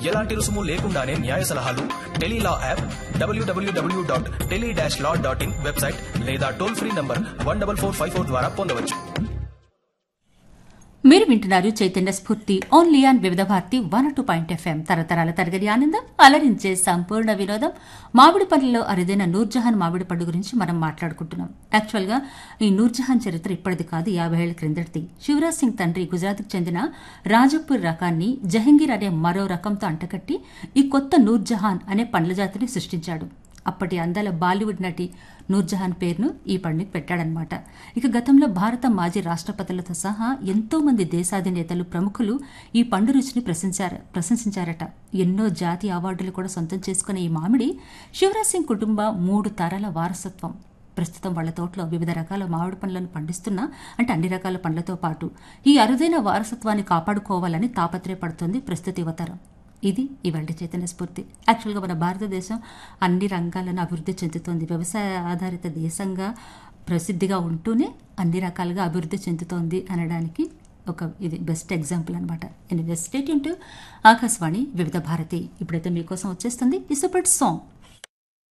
ఎలాంటి రుసుము లేకుండానే న్యాయ సలహాలు Tele Law app WWW dot tele dash law dot in website లేదా toll free number one double four five four ద్వారా పొందవచ్చు మీరు వింటున్నారు Chaitanya Sphoorthi only on Vividh Bharati one two point FM తరతరాల తరగతి ఆనందం అలరించే సంపూర్ణ వినోదం మామిడి పళ్ళలో అరుదైన నూర్జహాన్ మామిడి పండు గురించి మనం మాట్లాడుకుంటున్నాం యాక్చువల్గా ఈ నూర్జహాన్ చరిత్ర ఇప్పటిది కాదు యాభై ఏళ్ల క్రిందటిది శివరాజ్ సింగ్ తండ్రి గుజరాత్కు చెందిన రాజపూర్ రకాన్ని జహంగీర్ అనే మరో రకంతో అంటకట్టి ఈ కొత్త నూర్జహాన్ అనే పండ్ల జాతిని సృష్టించాడు అప్పటి అందాల బాలీవుడ్ నటి నూర్జహాన్ పేరును ఈ పండుగ పెట్టాడనమాట ఇక గతంలో భారత మాజీ రాష్ట్రపతులతో సహా ఎంతో మంది దేశాధినేతలు ప్రముఖులు ఈ పండు రుచిని ప్రశంసారు ప్రశంసించారట ఎన్నో జాతీయ అవార్డులు కూడా సొంతం చేసుకున్న ఈ మామిడి శివరాజ్ సింగ్ కుటుంబ మూడు తరాల వారసత్వం ప్రస్తుతం వాళ్ళ తోటలో వివిధ రకాల మామిడి పండ్లను పండిస్తున్నా అంటే అన్ని రకాల పండ్లతో పాటు ఈ అరుదైన వారసత్వాన్ని కాపాడుకోవాలని తాపత్రయపడుతోంది ప్రస్తుత యువతరం ఇది ఇవాళ చైతన్య స్ఫూర్తి యాక్చువల్గా మన భారతదేశం అన్ని రంగాలను అభివృద్ధి చెందుతోంది వ్యవసాయ ఆధారిత దేశంగా ప్రసిద్ధిగా ఉంటూనే అన్ని రకాలుగా అభివృద్ధి చెందుతోంది అనడానికి ఒక ఇది బెస్ట్ ఎగ్జాంపుల్ అనమాట anyway stay tuned to Akashvani Vividh Bharati ఇప్పుడైతే మీకోసం వచ్చేస్తుంది ఈ సూపర్ సాంగ్